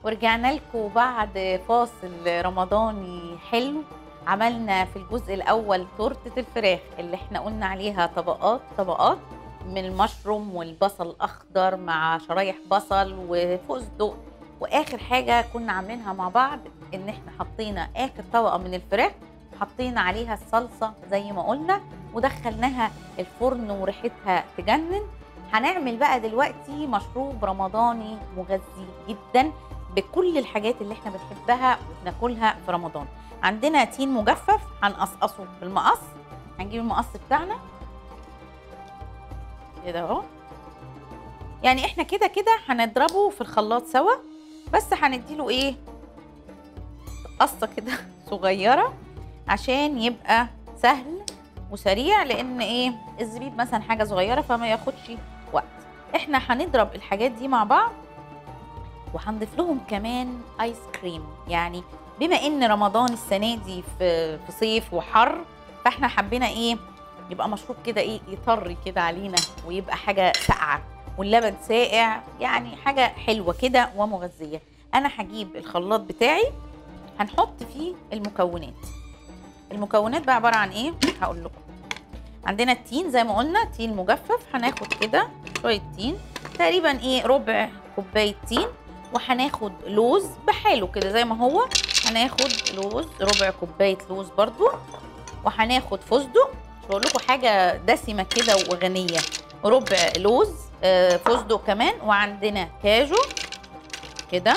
ورجعنا لكم بعد فاصل رمضاني حلو عملنا في الجزء الاول تورته الفراخ اللي احنا قلنا عليها طبقات طبقات من المشروم والبصل الاخضر مع شرايح بصل وفستق واخر حاجه كنا عاملينها مع بعض ان احنا حطينا اخر طبقه من الفراخ حطينا عليها الصلصه زي ما قلنا ودخلناها الفرن وريحتها تجنن هنعمل بقى دلوقتي مشروب رمضاني مغذي جدا بكل الحاجات اللي احنا بنحبها وبناكلها في رمضان عندنا تين مجفف هنقصقصه بالمقص هنجيب المقص بتاعنا كده اهو يعني احنا كده كده هنضربه في الخلاط سوا بس هنديله ايه قصه كده صغيره عشان يبقى سهل وسريع لان ايه الزبيب مثلا حاجه صغيره فما ياخدش وقت احنا هنضرب الحاجات دي مع بعض وهنضيف لهم كمان ايس كريم يعني بما ان رمضان السنه دي في في صيف وحر فاحنا حبينا ايه يبقى مشروب كده ايه يطري كده علينا ويبقى حاجه ساقعه واللبن ساقع يعني حاجه حلوه كده ومغذيه انا هجيب الخلاط بتاعي هنحط فيه المكونات المكونات بقى عباره عن ايه هقول لكم عندنا التين زي ما قلنا تين مجفف هناخد كده شويه تين تقريبا ايه ربع كوبايه تين وهناخد لوز بحاله كده زي ما هو هناخد لوز ربع كوبايه لوز برضو وهناخد فستق مش بقول لكم حاجه دسمه كده وغنيه ربع لوز آه، فستق كمان وعندنا كاجو كده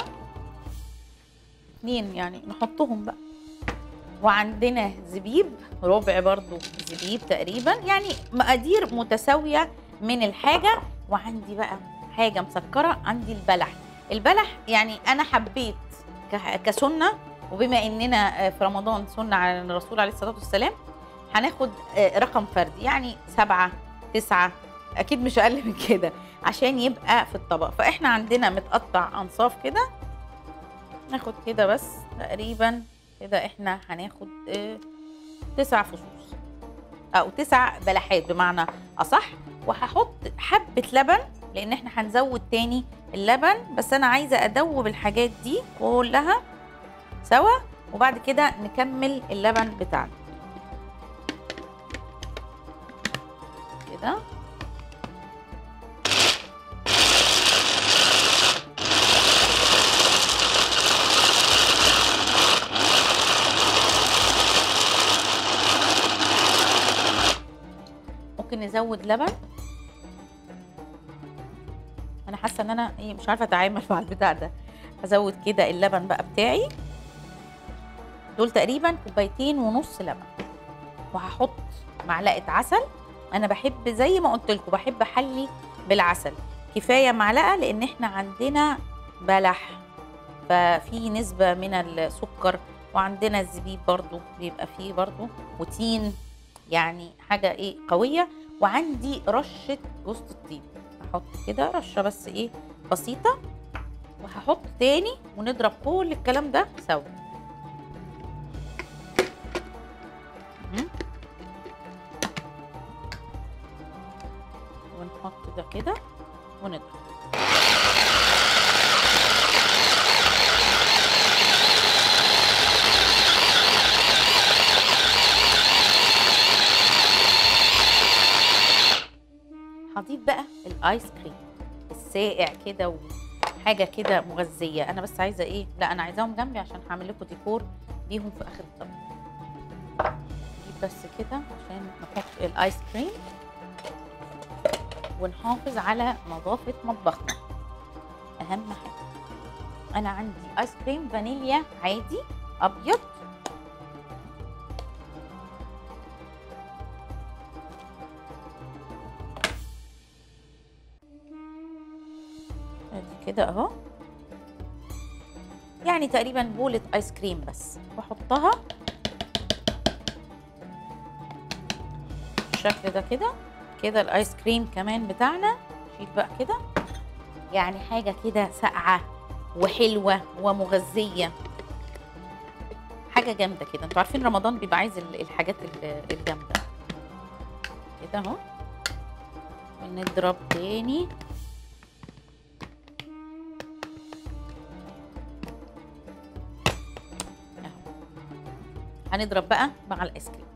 اتنين يعني نحطهم بقى وعندنا زبيب ربع برضو زبيب تقريبا يعني مقادير متساوية من الحاجة وعندي بقى حاجة مسكرة عندي البلح البلح يعني أنا حبيت ك- كسنة وبما إننا في رمضان سنة على الرسول عليه الصلاة والسلام هناخد آه، رقم فردي يعني سبعة تسعة أكيد مش أقل من كده عشان يبقى في الطبق فإحنا عندنا متقطع أنصاف كده ناخد كده بس تقريبا كده احنا هناخد اه تسع فصوص او تسع بلحات بمعنى اصح وهحط حبه لبن لان احنا هنزود تاني اللبن بس انا عايزه ادوب الحاجات دي كلها سوا وبعد كده نكمل اللبن بتاعنا كده ممكن نزود لبن انا حاسه ان انا ايه مش عارفه اتعامل مع البتاع ده هزود كده اللبن بقى بتاعي دول تقريبا كوبايتين ونص لبن وهحط معلقه عسل انا بحب زي ما قلت لكم بحب احلي بالعسل كفايه معلقه لان احنا عندنا بلح ففي نسبه من السكر وعندنا الزبيب برضو بيبقى فيه برضو وتين يعني حاجه ايه قويه وعندي رشه جوز الطيب هحط كده رشه بس ايه بسيطه وهحط تاني ونضرب كل الكلام ده سوا مهم. ونحط ده كده ونضرب هضيف بقى الايس كريم الساقع كده وحاجه كده مغذيه انا بس عايزه ايه لا انا عايزاهم جنبي عشان هعمل لكم ديكور بيهم في اخر الطبق نجيب بس كده عشان نحط الايس كريم ونحافظ على نظافه مطبخنا اهم حاجه انا عندي ايس كريم فانيليا عادي ابيض ادي كده اهو يعني تقريبا بولة ايس كريم بس واحطها بالشكل ده كده كده الايس كريم كمان بتاعنا شيل بقى كده يعني حاجة كده ساقعة وحلوة ومغذية حاجة جامدة كده انتوا عارفين رمضان بيبقى عايز ال- الحاجات ال- الجامدة كده اهو ونضرب تاني هنضرب بقى مع الايس كريم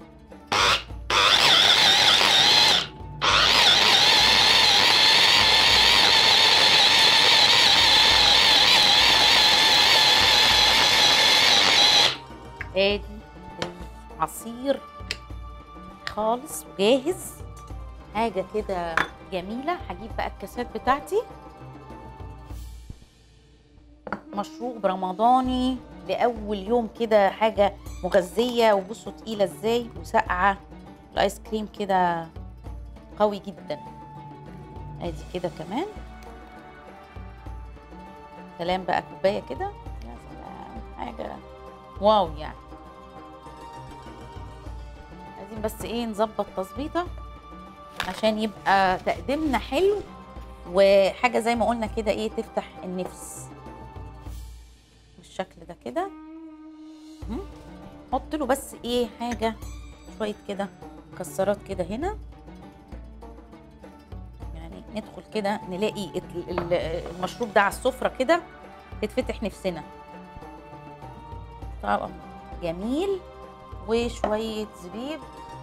ادي العصير خالص وجاهز حاجه كده جميله هجيب بقى الكاسات بتاعتي مشروب رمضاني لاول يوم كده حاجه مغذيه وبصوا تقيله ازاي وساقعه الايس كريم كده قوي جدا ادي كده كمان سلام بقى كوبايه كده يا سلام حاجه واو يعني عايزين بس ايه نظبط تظبيطه عشان يبقى تقديمنا حلو وحاجه زي ما قلنا كده ايه تفتح النفس بالشكل ده كده مم. حط له بس ايه حاجه شويه كده مكسرات كده هنا يعني ندخل كده نلاقي ال- ال- المشروب ده على السفره كده تتفتح نفسنا طبعا جميل وشويه زبيب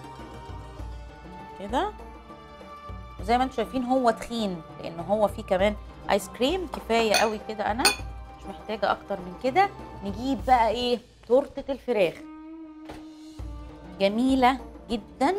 كده وزي ما انتم شايفين هو تخين لان هو فيه كمان ايس كريم كفايه قوي كده انا مش محتاجه اكتر من كده نجيب بقى ايه تورته الفراخ جميله جدا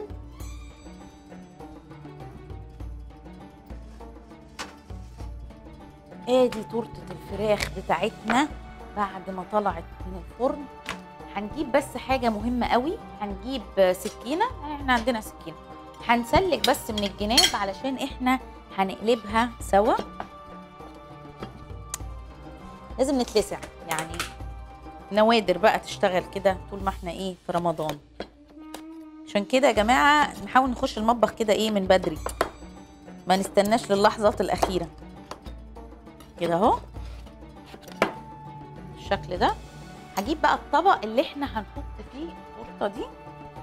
ادي تورته الفراخ بتاعتنا بعد ما طلعت من الفرن هنجيب بس حاجه مهمه قوي هنجيب سكينه احنا عندنا سكينه هنسلك بس من الجناب علشان احنا هنقلبها سوا لازم نتلسع يعني نوادر بقى تشتغل كده طول ما احنا ايه في رمضان عشان كده يا جماعه نحاول نخش المطبخ كده ايه من بدري ما نستناش للحظات الاخيره كده اهو بالشكل ده هجيب بقى الطبق اللي احنا هنحط فيه التورته دي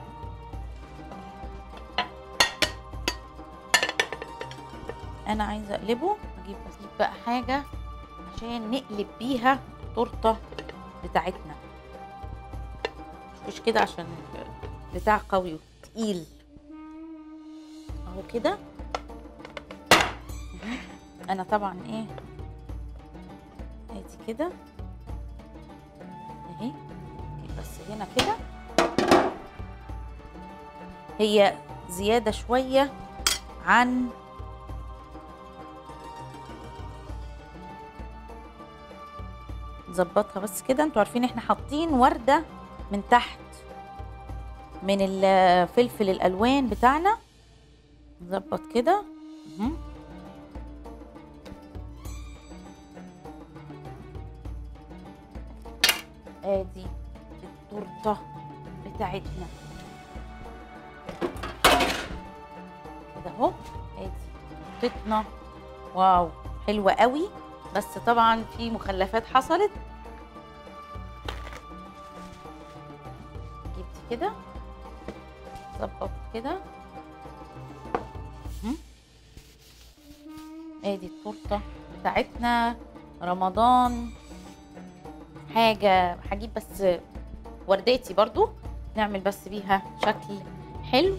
انا عايزه اقلبه اجيب اجيب بقى حاجه عشان نقلب بيها التورته بتاعتنا مش كده عشان بتاع قوي وتقيل اهو كده مهم. انا طبعا ايه ادي كده اهي بس هنا كده هي زياده شويه عن نظبطها بس كده انتوا عارفين احنا حاطين ورده من تحت من الفلفل الالوان بتاعنا نظبط كده مهم. ادي التورته بتاعتنا كده اهو ادي تورتنا واو حلوه قوي بس طبعا في مخلفات حصلت جبت كده ظبط كده مهم. ادي التورته بتاعتنا رمضان حاجه هجيب بس ورداتي برضو نعمل بس بيها شكل حلو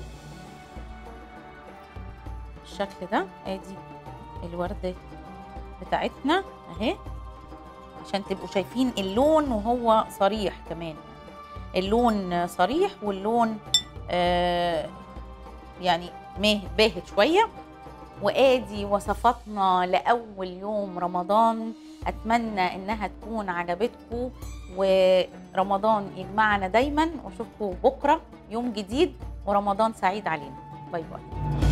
بالشكل ده ادي الورده بتاعتنا اهي عشان تبقوا شايفين اللون وهو صريح كمان يعني اللون صريح واللون آه يعني ماه باهت شويه وادي وصفاتنا لاول يوم رمضان اتمنى انها تكون عجبتكم ورمضان يجمعنا دايما واشوفكم بكره يوم جديد ورمضان سعيد علينا باي باي